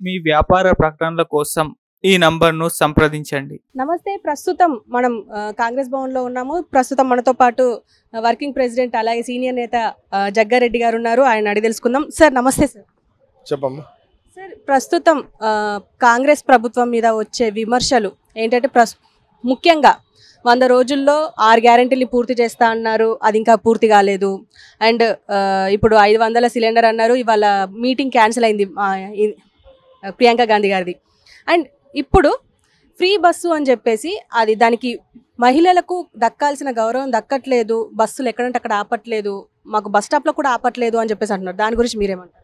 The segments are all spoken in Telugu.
మీ వ్యాపార ప్రకటనల కోసం ఈ నంబర్ను సంప్రదించండి నమస్తే ప్రస్తుతం మనం ఆ, కాంగ్రెస్ భవన్లో ఉన్నాము ప్రస్తుతం మనతో పాటు ఆ, వర్కింగ్ ప్రెసిడెంట్ అలాగే సీనియర్ నేత ఆ, జగ్గారెడ్డి గారు ఉన్నారు ఆయన అడిగి తెలుసుకుందాం సార్ నమస్తే సార్ చెప్పమ్మా సార్ ప్రస్తుతం ఆ, కాంగ్రెస్ ప్రభుత్వం మీద వచ్చే విమర్శలు ఏంటంటే ప్రస్ ముఖ్యంగా వంద రోజుల్లో ఆరు గ్యారెంటీలు పూర్తి చేస్తా అన్నారు అది ఇంకా పూర్తి కాలేదు అండ్ ఆ, ఇప్పుడు ఐదు వందల సిలిండర్ అన్నారు ఇవాళ మీటింగ్ క్యాన్సిల్ అయింది ఆ, ఇ- ప్రియాంక గాంధీ గారిది అండ్ ఇప్పుడు ఫ్రీ బస్సు అని చెప్పేసి అది దానికి మహిళలకు దక్కాల్సిన గౌరవం దక్కట్లేదు బస్సులు ఎక్కడంటే అక్కడ ఆపట్లేదు మాకు బస్ స్టాప్లో కూడా ఆపట్లేదు అని చెప్పేసి అంటున్నారు దాని గురించి మీరేమంటారు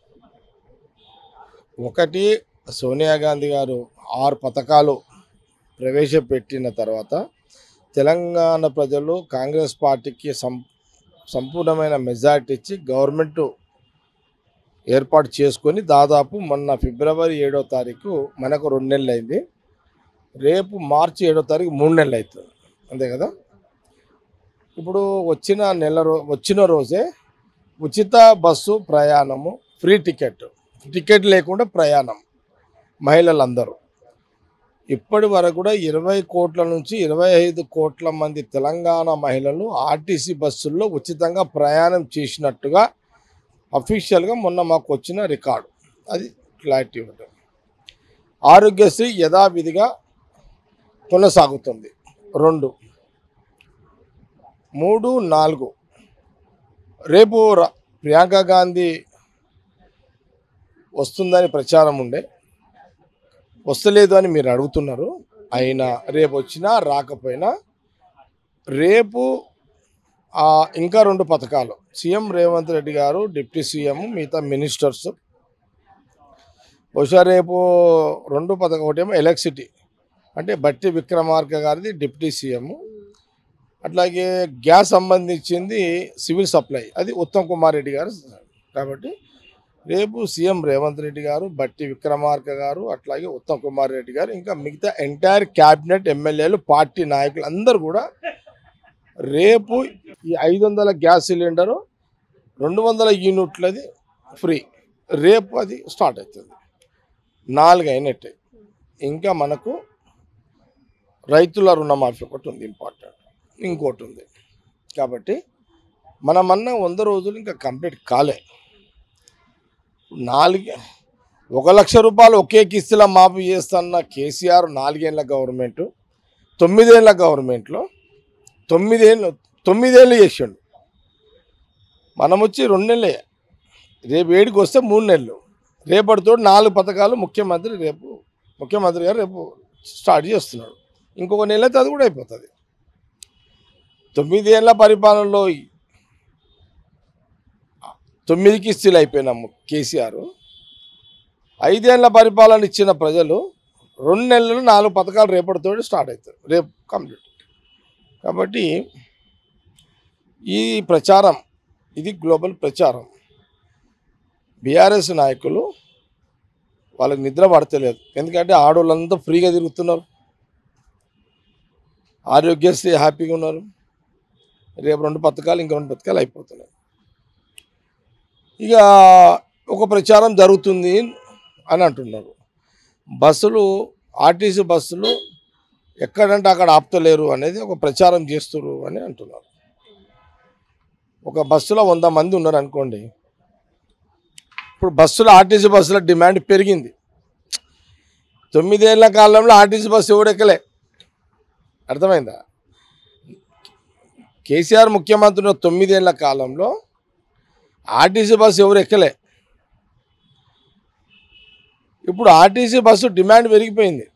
ఒకటి సోనియా గాంధీ గారు ఆరు పథకాలు ప్రవేశపెట్టిన తర్వాత తెలంగాణ ప్రజలు కాంగ్రెస్ పార్టీకి సం సంపూర్ణమైన మెజార్టీ ఇచ్చి గవర్నమెంట్ ఏర్పాటు చేసుకొని దాదాపు మొన్న ఫిబ్రవరి ఏడో తారీఖు మనకు రెండు నెలలు అయింది రేపు మార్చి ఏడో తారీఖు మూడు నెలలు అవుతుంది అంతే కదా ఇప్పుడు వచ్చిన నెల రో వచ్చిన రోజే ఉచిత బస్సు ప్రయాణము ఫ్రీ టికెట్ టికెట్ లేకుండా ప్రయాణం మహిళలందరూ ఇప్పటి వరకు కూడా ఇరవై కోట్ల నుంచి ఇరవై ఐదు కోట్ల మంది తెలంగాణ మహిళలు ఆర్టీసీ బస్సుల్లో ఉచితంగా ప్రయాణం చేసినట్టుగా అఫీషియల్గా మొన్న మాకు వచ్చిన రికార్డు అది క్లారిటీ ఉంటుంది ఆరోగ్యశ్రీ యథావిధిగా కొనసాగుతుంది రెండు మూడు నాలుగు రేపు ర- ప్రియాంక గాంధీ వస్తుందని ప్రచారం ఉండే వస్తలేదు అని మీరు అడుగుతున్నారు అయినా రేపు వచ్చినా రాకపోయినా రేపు ఆ, ఇంకా రెండు పథకాలు సీఎం రేవంత్ రెడ్డి గారు డిప్యూటీ సీఎం మిగతా మినిస్టర్స్ బహుశా రేపు రెండు పథకం ఒకటేమో ఎలక్ట్రిసిటీ అంటే బట్టి విక్రమార్క గారిది డిప్యూటీ సీఎం అట్లాగే గ్యాస్ సంబంధించింది సివిల్ సప్లై అది ఉత్తమ్ కుమార్ రెడ్డి గారు కాబట్టి రేపు సీఎం రేవంత్ రెడ్డి గారు బట్టి విక్రమార్క గారు అట్లాగే ఉత్తమ్ కుమార్ రెడ్డి గారు ఇంకా మిగతా ఎంటైర్ క్యాబినెట్ ఎమ్మెల్యేలు పార్టీ నాయకులు అందరూ కూడా రేపు ఈ ఐదు వందల గ్యాస్ సిలిండరు రెండు వందల యూనిట్లది ఫ్రీ రేపు అది స్టార్ట్ అవుతుంది నాలుగు అయినట్టే ఇంకా మనకు రైతుల రుణమాఫీ ఒకటి ఉంది ఇంపార్టెంట్ ఇంకోటి ఉంది కాబట్టి మనమన్న వంద రోజులు ఇంకా కంప్లీట్ కాలే నాలుగు ఒక లక్ష రూపాయలు ఒకే కిస్తుల మాఫీ చేస్తున్న కేసీఆర్ నాలుగేళ్ల గవర్నమెంట్ తొమ్మిదేళ్ల గవర్నమెంట్లో తొమ్మిదేళ్ళు తొమ్మిదేళ్ళు చేసిండు మనం వచ్చి రెండు నెలలే రేపు ఏడికి వస్తే మూడు నెలలు రేపటితో నాలుగు పథకాలు ముఖ్యమంత్రి రేపు ముఖ్యమంత్రి గారు రేపు స్టార్ట్ చేస్తున్నాడు ఇంకొక నెల అయితే అది కూడా అయిపోతుంది తొమ్మిదేళ్ల పరిపాలనలో తొమ్మిది కిస్తీలు అయిపోయినాము కేసీఆర్ ఐదేళ్ల పరిపాలన ఇచ్చిన ప్రజలు రెండు నెలలు నాలుగు పథకాలు రేపటితో స్టార్ట్ అవుతాయి రేపు కంప్లీట్ కాబట్టి ఈ ప్రచారం ఇది గ్లోబల్ ప్రచారం బీఆర్ఎస్ నాయకులు వాళ్ళకి నిద్ర పడతలేదు ఎందుకంటే ఆడవాళ్ళంతా ఫ్రీగా తిరుగుతున్నారు ఆరోగ్యశ్రీ హ్యాపీగా ఉన్నారు రేపు రెండు పథకాలు ఇంక రెండు పథకాలు అయిపోతున్నాయి ఇక ఒక ప్రచారం జరుగుతుంది అని అంటున్నారు బస్సులు ఆర్టీసీ బస్సులు ఎక్కడంటే అక్కడ ఆపుతలేరు అనేది ఒక ప్రచారం చేస్తున్నారు అని అంటున్నారు ఒక బస్సులో వంద మంది ఉన్నారు అనుకోండి ఇప్పుడు బస్సులో ఆర్టీసీ బస్సుల డిమాండ్ పెరిగింది తొమ్మిదేళ్ల కాలంలో ఆర్టీసీ బస్సు ఎవడు ఎక్కలే అర్థమైందా కేసీఆర్ ముఖ్యమంత్రి ఉన్న తొమ్మిదేళ్ల కాలంలో ఆర్టీసీ బస్సు ఎవరు ఎక్కలే ఇప్పుడు ఆర్టీసీ బస్సు డిమాండ్ పెరిగిపోయింది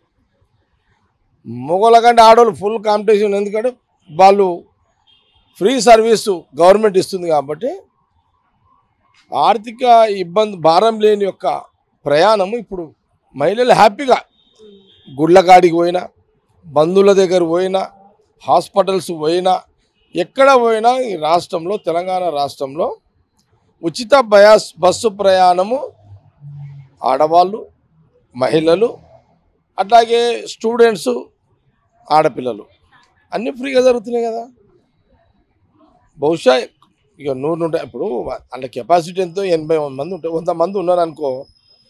మొగల కంటే ఆడవాళ్ళు ఫుల్ కాంపిటీషన్ ఎందుకంటే వాళ్ళు ఫ్రీ సర్వీసు గవర్నమెంట్ ఇస్తుంది కాబట్టి ఆర్థిక ఇబ్బంది భారం లేని యొక్క ప్రయాణము ఇప్పుడు మహిళలు హ్యాపీగా గుళ్ళకాడికి పోయినా బంధువుల దగ్గర పోయినా హాస్పిటల్స్ పోయినా ఎక్కడ పోయినా ఈ రాష్ట్రంలో తెలంగాణ రాష్ట్రంలో ఉచిత బయాస్ బస్సు ప్రయాణము ఆడవాళ్ళు మహిళలు అట్లాగే స్టూడెంట్స్ ఆడపిల్లలు అన్నీ ఫ్రీగా జరుగుతున్నాయి కదా బహుశా ఇక నూరు నూట ఇప్పుడు వాళ్ళ కెపాసిటీ ఎంతో ఎనభై మంది ఉంటే వంద మంది ఉన్నారు అనుకో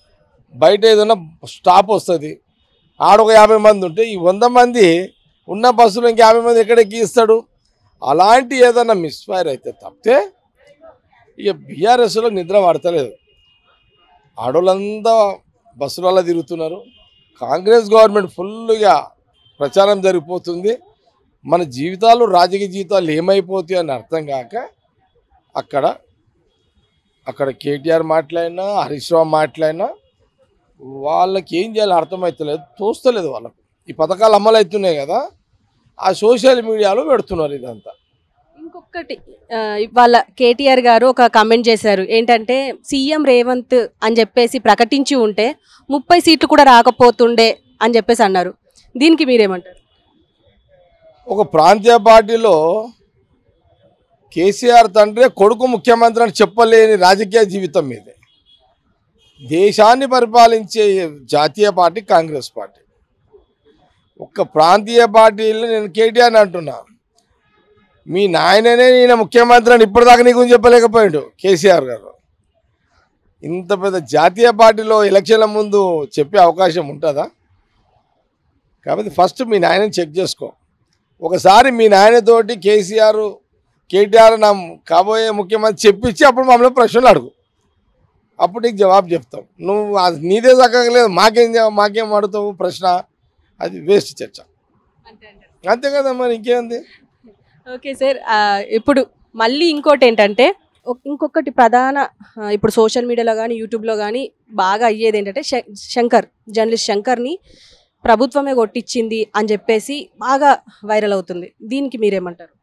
బయట ఏదైనా స్టాప్ వస్తుంది ఆడొక యాభై మంది ఉంటే ఈ వంద మంది ఉన్న బస్సులో ఇంక యాభై మంది ఎక్కడికి ఇస్తాడు అలాంటి ఏదైనా మిస్ఫైర్ అయితే తప్పితే ఇక బీఆర్ఎస్లో నిద్ర పడతలేదు ఆడోళ్ళంతా బస్సులలో తిరుగుతున్నారు కాంగ్రెస్ గవర్నమెంట్ ఫుల్గా ప్రచారం జరిగిపోతుంది మన జీవితాలు రాజకీయ జీవితాలు ఏమైపోతాయి అని అర్థం కాక అక్కడ అక్కడ కేటీఆర్ మాట్లాడినా హరీష్ రావు మాట్లాడినా వాళ్ళకి ఏం చేయాలో అర్థమవుతలేదు తోస్తలేదు వాళ్ళకు ఈ పథకాలు అమలు అవుతున్నాయి కదా ఆ సోషల్ మీడియాలో పెడుతున్నారు ఇదంతా ఇంకొకటి ఆ, వాళ్ళ కేటీఆర్ గారు ఒక కామెంట్ చేశారు ఏంటంటే సీఎం రేవంత్ అని చెప్పేసి ప్రకటించి ఉంటే ముప్పై సీట్లు కూడా రాకపోతుండే అని చెప్పేసి అన్నారు దీనికి మీరేమంటారు ఒక ప్రాంతీయ పార్టీలో కేసీఆర్ తండ్రి కొడుకు ముఖ్యమంత్రి అని చెప్పలేని రాజకీయ జీవితం మీదే దేశాన్ని పరిపాలించే జాతీయ పార్టీ కాంగ్రెస్ పార్టీ ఒక్క ప్రాంతీయ పార్టీలు నేను కేటీఆర్ అంటున్నా మీ నాయననే నేను ముఖ్యమంత్రి అని ఇప్పటిదాకా నీకు చెప్పలేకపోయాడు కేసీఆర్ గారు ఇంత పెద్ద జాతీయ పార్టీలో ఎలక్షన్ల ముందు చెప్పే అవకాశం ఉంటుందా కాబట్టి ఫస్ట్ మీ నాయనని చెక్ చేసుకో ఒకసారి మీ నాయనతోటి కేసీఆర్ కేటీఆర్ నా కాబోయే ముఖ్యమంత్రి చెప్పించి అప్పుడు మమ్మల్ని ప్రశ్నలు అడుగు అప్పుడు నీకు జవాబు చెప్తాం నువ్వు అది నీదే చక్కగా లేదు మాకేం జవా- మాకేం అడుగుతావు ప్రశ్న అది వేస్ట్ చర్చ అంతే కదా మరి ఇంకేంది ఓకే సార్ ఆ, ఇప్పుడు మళ్ళీ ఇంకోటి ఏంటంటే ఒక్- ఇంకొకటి ప్రధాన ఆ, ఇప్పుడు సోషల్ మీడియాలో కానీ యూట్యూబ్లో కానీ బాగా అయ్యేది ఏంటంటే శ- శంకర్ జర్నలిస్ట్ శంకర్ని ప్రభుత్వమే కొట్టించింది అని చెప్పేసి బాగా వైరల్ అవుతుంది దీనికి మీరేమంటారు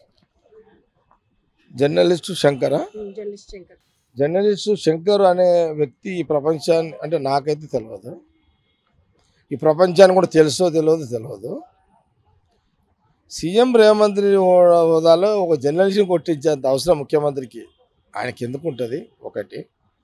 జర్నలిస్టు శంకరా జర్నలిస్ట్ శంకర్ జర్నలిస్టు శంకర్ అనే వ్యక్తి ఈ ప్రపంచాన్ని అంటే నాకైతే తెలియదు ఈ ప్రపంచాన్ని కూడా తెలుసో తెలియదు తెలియదు సీఎం రేవంత్ రెడ్డి హోదా- హోదాలో ఒక జర్నలిస్ట్ని కొట్టించేంత అవసరం ముఖ్యమంత్రికి ఆయనకి ఎందుకు ఉంటుంది ఒకటి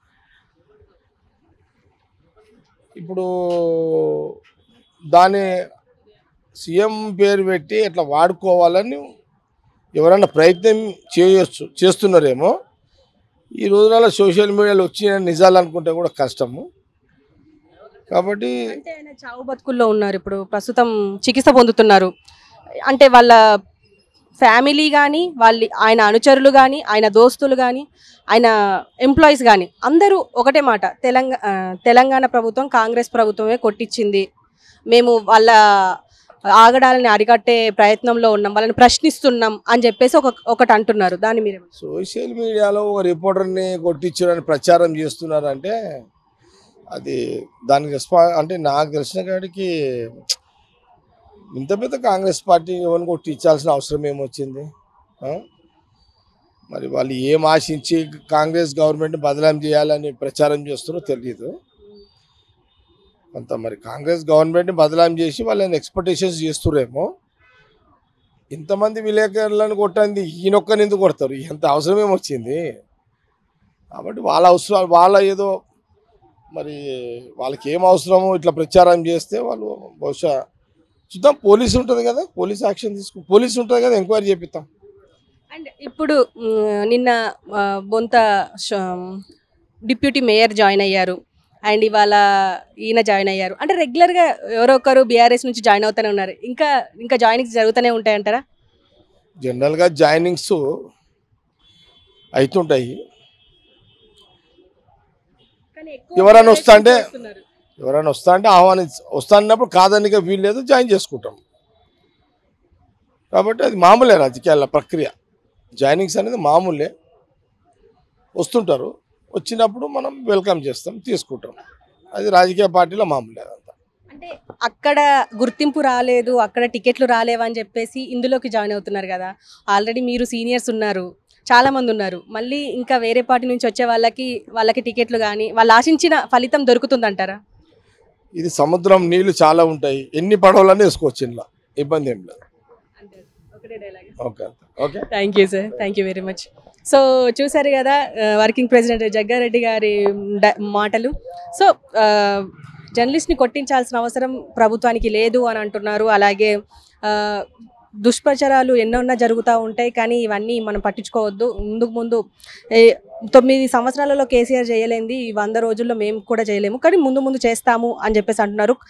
ఇప్పుడు దాన్ని సీఎం పేరు పెట్టి ఇట్లా వాడుకోవాలని ఎవరైనా ప్రయత్నం చేయొచ్చు చేస్తున్నారేమో ఈ రోజులలో సోషల్ మీడియాలో వచ్చిన నిజాలు అనుకుంటే కూడా కష్టము కాబట్టి అంటే ఆయన చావు బతుకుల్లో ఉన్నారు ఇప్పుడు ప్రస్తుతం చికిత్స పొందుతున్నారు అంటే వాళ్ళ ఫ్యామిలీ కానీ వాళ్ళ ఆయన అనుచరులు కానీ ఆయన దోస్తులు కానీ ఆయన ఎంప్లాయీస్ కానీ అందరూ ఒకటే మాట తెలంగాణ తెలంగాణ ప్రభుత్వం కాంగ్రెస్ ప్రభుత్వమే కొట్టించింది మేము వాళ్ళ ఆగడాలని అరికట్టే ప్రయత్నంలో ఉన్నాం వాళ్ళని ప్రశ్నిస్తున్నాం అని చెప్పేసి ఒక ఒకటి అంటున్నారు దాన్ని మీరు సోషల్ మీడియాలో ఒక రిపోర్టర్ని కొట్టించారని ప్రచారం చేస్తున్నారంటే అది దానికి రెస్పా అంటే నాకు తెలిసిన కాడికి ఇంత పెద్ద కాంగ్రెస్ పార్టీ ఎవరిని కొట్టించాల్సిన అవసరం ఏమొచ్చింది ఆ? మరి వాళ్ళు ఏం ఆశించి కాంగ్రెస్ గవర్నమెంట్ బదలాం చేయాలని ప్రచారం చేస్తున్నారో తెలియదు కొంత మరి కాంగ్రెస్ గవర్నమెంట్ని బదలాం చేసి వాళ్ళని ఎక్స్పెక్టేషన్స్ చేస్తురేమో ఇంతమంది విలేకరులను కొట్టండి ఈయనొక్కని ఎందుకు కొడతారు ఎంత అవసరం ఏమొచ్చింది కాబట్టి వాళ్ళ అవసరాలు వాళ్ళ ఏదో మరి వాళ్ళకి ఏం అవసరమో ఇట్లా ప్రచారం చేస్తే వాళ్ళు బహుశా చూద్దాం పోలీసు ఉంటుంది కదా పోలీస్ యాక్షన్ తీసుకు పోలీసు ఉంటుంది కదా ఎంక్వైరీ చేపిస్తాం అండ్ ఇప్పుడు మ్, నిన్న ఆ, బొంత ష- డిప్యూటీ మేయర్ జాయిన్ అయ్యారు అండ్ ఇవాళ ఈయన జాయిన్ అయ్యారు అంటే రెగ్యులర్గా ఎవరో ఒకరు బీఆర్ఎస్ నుంచి జాయిన్ అవుతూనే ఉన్నారు ఇంకా ఇంకా జాయినింగ్స్ జరుగుతూనే ఉంటాయంటారా జనరల్గా జాయినింగ్స్ అవుతుంటాయి ఎవరైనా వస్తా అంటే ఎవరైనా వస్తా అంటే ఆహ్వాని వస్తా అన్నప్పుడు కాదనిక వీలు లేదు జాయిన్ చేసుకుంటాం కాబట్టి అది మామూలే రాజకీయాల ప్రక్రియ జాయినింగ్స్ అనేది మామూలే వస్తుంటారు వచ్చినప్పుడు మనం వెల్కమ్ చేస్తాం తీసుకుంటాం అది రాజకీయ పార్టీలో మామూలే అదంతా అంటే అక్కడ గుర్తింపు రాలేదు అక్కడ టికెట్లు రాలేవు అని చెప్పేసి ఇందులోకి జాయిన్ అవుతున్నారు కదా ఆల్రెడీ మీరు సీనియర్స్ ఉన్నారు చాలా మంది ఉన్నారు మళ్ళీ ఇంకా వేరే పార్టీ నుంచి వచ్చే వాళ్ళకి వాళ్ళకి టికెట్లు కానీ వాళ్ళు ఆశించిన ఫలితం దొరుకుతుందంటారా ఇది సముద్రం నీళ్లు చాలా ఉంటాయి ఎన్ని పడవలన్నీ వేసుకోవచ్చు ఇంట్లో ఇబ్బంది ఏం లేదు okay okay thank you sir thank you very much so చూసారు కదా వర్కింగ్ ప్రెసిడెంట్ జగ్గారెడ్డి గారి డ- మాటలు సో జర్నలిస్ట్ని కొట్టించాల్సిన అవసరం ప్రభుత్వానికి లేదు అని అంటున్నారు అలాగే ఆ, దుష్ప్రచారాలు ఎన్నోన్నా జరుగుతూ ఉంటాయి కానీ ఇవన్నీ మనం పట్టించుకోవద్దు ముందుకు ముందు ఏ తొమ్మిది సంవత్సరాలలో కేసీఆర్ చేయలేంది ఈ వంద రోజుల్లో మేము కూడా చేయలేము కానీ ముందు ముందు చేస్తాము అని చెప్పేసి అంటున్నారు